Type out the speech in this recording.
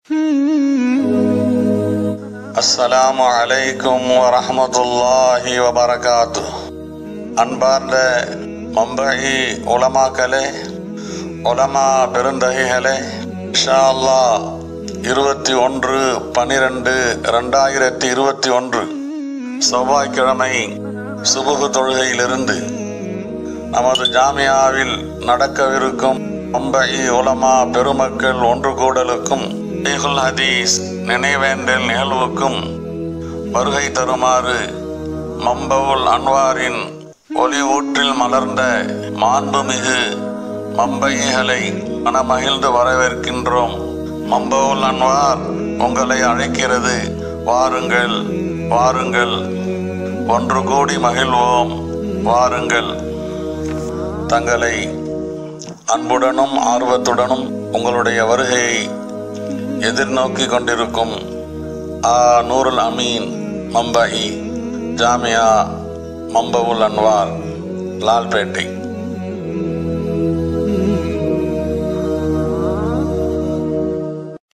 அஸ்ஸலாமு அலைக்கும் வரஹமத்துல்லாஹி வபரகாத்து அன்பார்ந்த மம்பை உலமாக்களே உலமா பெருந்தகைகளே இன்ஷா அல்லாஹ் இருபத்தி ஒன்று பனிரெண்டு ரெண்டாயிரத்தி இருபத்தி ஒன்று செவ்வாய்க்கிழமை சுபுகு தொழுகையிலிருந்து நமது ஜாமியாவில் நடக்கவிருக்கும் மும்பை உலமா பெருமக்கள் ஒன்று கூடலுக்கும் ஷேகுல் ஹதீஸ் நினைவேந்தல் நிகழ்வுக்கும் வருகை தருமாறு மம்பவுல் அன்வாரின் ஒளி ஊற்றில் மலர்ந்த மாண்புமிகு மம்பைகளை மனமகிழ்ந்து வரவேற்கின்றோம் மம்பவுல் அன்வார் உங்களை அழைக்கிறது வாருங்கள் வாருங்கள் ஒன்று கூடி மகிழ்வோம் வாருங்கள் தங்களை அன்புடனும் ஆர்வத்துடனும் உங்களுடைய வருகையை எதிர்நோக்கி கொண்டிருக்கும் ஆ நூருல் அமீன் மம்பை ஜாமியா மம்பவுல் அன்வார் லால்பேட்டை